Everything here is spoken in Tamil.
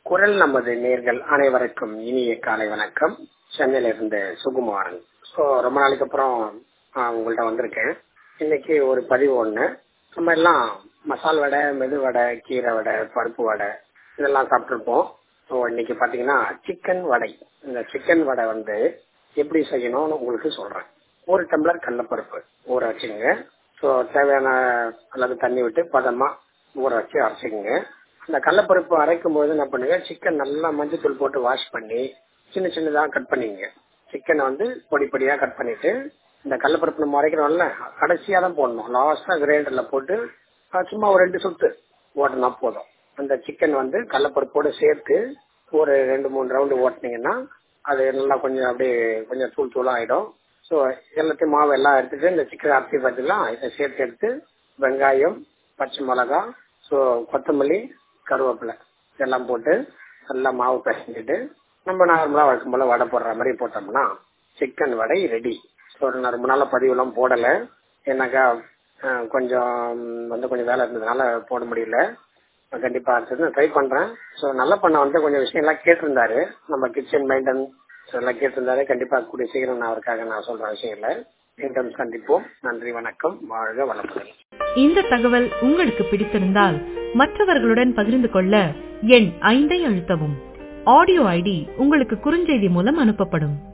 குரல் நமது நேர்கள் அனைவருக்கும் இனிய காலை வணக்கம் சென்னையில இருந்து சுகுமாரன் ஸோ ரொம்ப நாளைக்கு அப்புறம் ஆஹ், உங்கள்ட்ட வந்திருக்கேன் இன்னைக்கு ஒரு பதிவு ஒண்ணு நம்ம எல்லாம் மசால் வடை மெது வடை கீரை வடை பருப்பு வடை இதெல்லாம் சாப்பிட்டுருப்போம் ஸோ இன்னைக்கு பாத்தீங்கன்னா சிக்கன் வடை இந்த சிக்கன் வடை வந்து எப்படி செய்யணும்னு உங்களுக்கு சொல்றேன் ஒரு டம்ளர் கடலப்பருப்பு ஊற வச்சுங்க ஸோ தேவையான அளவு தண்ணி விட்டு பதமா ஊற வச்சு அரைச்சிக்கங்க அந்த கடலப்பருப்பு அரைக்கும் போது என்ன பண்ணுங்க சிக்கன் நல்லா மஞ்சத்தூள் போட்டு வாஷ் பண்ணி சின்ன சின்னதா கட் பண்ணிங்க சிக்கனை வந்து பொடி பொடியா கட் பண்ணிட்டு இந்த கடலப்பருப்பு நம்ம அரைக்கிறோம்ல கடைசியா தான் போடணும் லாஸ்டா கிரைண்டர்ல போட்டு அஹ், சும்மா ஒரு ரெண்டு சுத்து ஓட்டினா போதும் அந்த சிக்கன் வந்து கடலப்பருப்போட சேர்த்து ஒரு ரெண்டு மூணு ரவுண்டு ஓட்டினீங்கன்னா அது நல்லா கொஞ்சம் அப்படியே கொஞ்சம் தூள் தூளா ஆயிடும் ஸோ எல்லாத்தையும் மாவு எல்லாம் எடுத்துட்டு இந்த சிக்கன் அரிசி பார்த்தீங்களா இதை சேர்த்து எடுத்து வெங்காயம் பச்சை மிளகா ஸோ கொத்தமல்லி கருவேப்பிலை இதெல்லாம் போட்டு நல்லா மாவு பிசைஞ்சிட்டு நம்ம நார்மலாக வழக்கம் போல வடை போடுற மாதிரி போட்டோம்னா சிக்கன் வடை ரெடி ஸோ நான் ரொம்ப நாளாக பதிவுலாம் போடலை ஏன்னாக்கா அஹ், கொஞ்சம் வந்து கொஞ்சம் வேலை இருந்ததுனால போட முடியல நான் கண்டிப்பா அடுத்தது ட்ரை பண்றேன் ஸோ நல்ல பண்ண வந்து கொஞ்சம் விஷயம் எல்லாம் கேட்டிருந்தாரு நம்ம கிச்சன் மெயின்டெனன்ஸ் எல்லாம் கேட்டிருந்தாரு கண்டிப்பா கூடிய சீக்கிரம் நான் அவருக்காக நான் சொல்ற விஷயங்கள மீண்டும் சந்திப்போம் நன்றி வணக்கம் வாழ்க வளமுடன் இந்த தகவல் உங்களுக்கு பிடித்திருந்தால் மற்றவர்களுடன் பகிர்ந்து கொள்ள எண் ஐந்தை அழுத்தவும் ஆடியோ ஐடி உங்களுக்கு குறுஞ்செய்தி மூலம் அனுப்பப்படும்